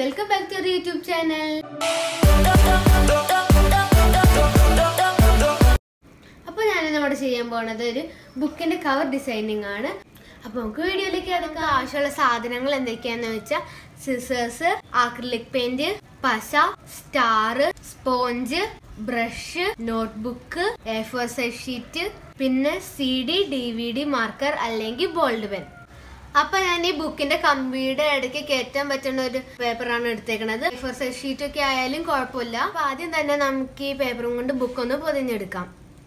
welcome back to YouTube channel അപ്പോൾ ഞാൻ നമ്മുടെ ചെയ്യാൻ പോണത് ഒരു ബുക്കിന്റെ കവർ ഡിസൈനിങ് ആണ് അപ്പോൾ നമുക്ക് വീഡിയോയിലേക്ക് അതൊക്കെ ആവശ്യമുള്ള സാധനങ്ങൾ എന്തൊക്കെയാന്ന് വെച്ചാൽ സിസേഴ്സ് ആക്രിലിക് പെയിന്റ് പശ star sponge brush notebook A four size sheet പിന്നെ C D D V D marker അല്ലെങ്കിൽ ബോൾഡ് പെൻ അപ്പൊ ഞാൻ ഈ ബുക്കിന്റെ കമ്പിയുടെ ഇടയ്ക്ക് കയറ്റാൻ പറ്റുന്ന ഒരു പേപ്പറാണ് എടുത്തേക്കണത് ഫോർ സൈസ് ഷീറ്റ് ഒക്കെ ആയാലും കുഴപ്പമില്ല അപ്പൊ ആദ്യം തന്നെ നമുക്ക് ഈ പേപ്പറും കൊണ്ട് ബുക്ക് ഒന്ന് പൊതിഞ്ഞെടുക്കാം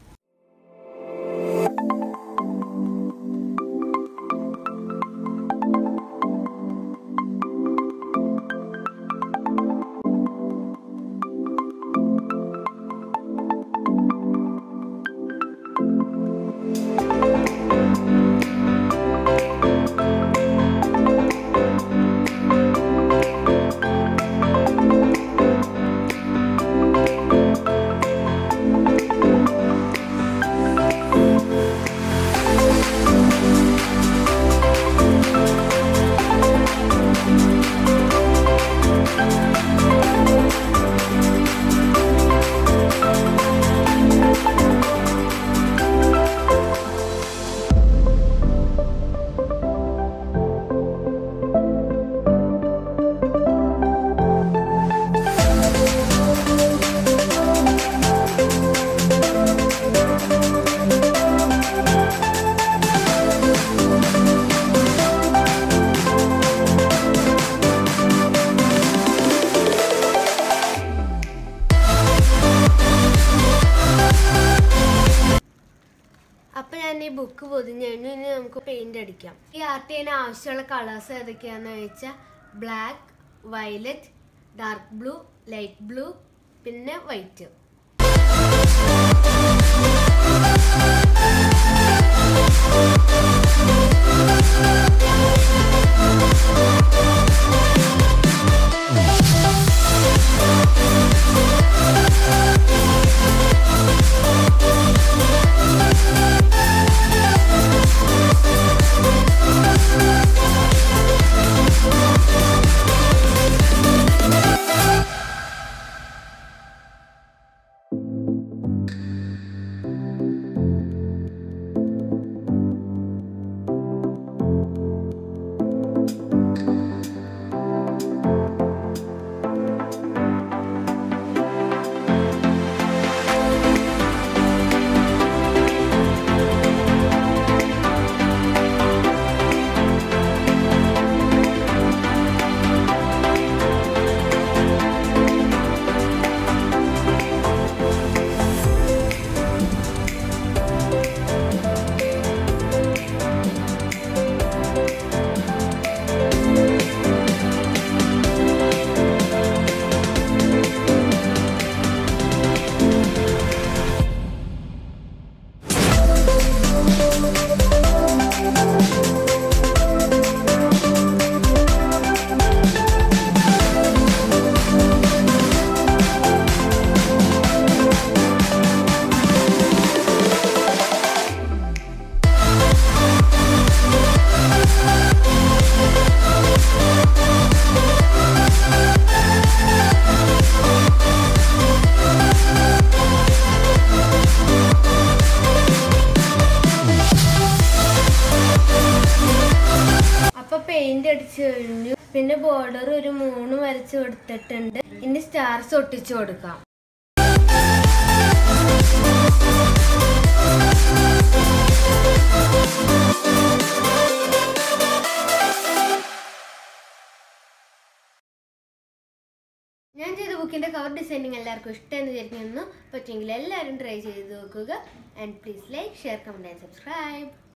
അപ്പൊ ഞാൻ ഈ ബുക്ക് പൊതിഞ്ഞു കഴിഞ്ഞു ഇനി നമുക്ക് പെയിന്റ് അടിക്കാം ഈ ആർട്ട് ചെയ്യാൻ ആവശ്യമുള്ള കളേഴ്സ് ഏതൊക്കെയാന്ന് വെച്ചാൽ black violet dark blue light blue പിന്നെ വൈറ്റ് അപ്പൊ പെയിന്റ് അടിച്ചു കഴിഞ്ഞു പിന്നെ ബോർഡർ ഒരു മൂന്ന് വരച്ച് കൊടുത്തിട്ടുണ്ട് ഇനി സ്റ്റാർസ് ഒട്ടിച്ചു കൊടുക്കാം ഞാൻ ചെയ്ത ബുക്കിന്റെ കവർ ഡിസൈനിങ് എല്ലാവർക്കും ഇഷ്ടമെന്ന് വിചാരിക്കുന്നു പറ്റുമെങ്കിൽ എല്ലാവരും ട്രൈ ചെയ്ത് നോക്കുക and please like share comment and subscribe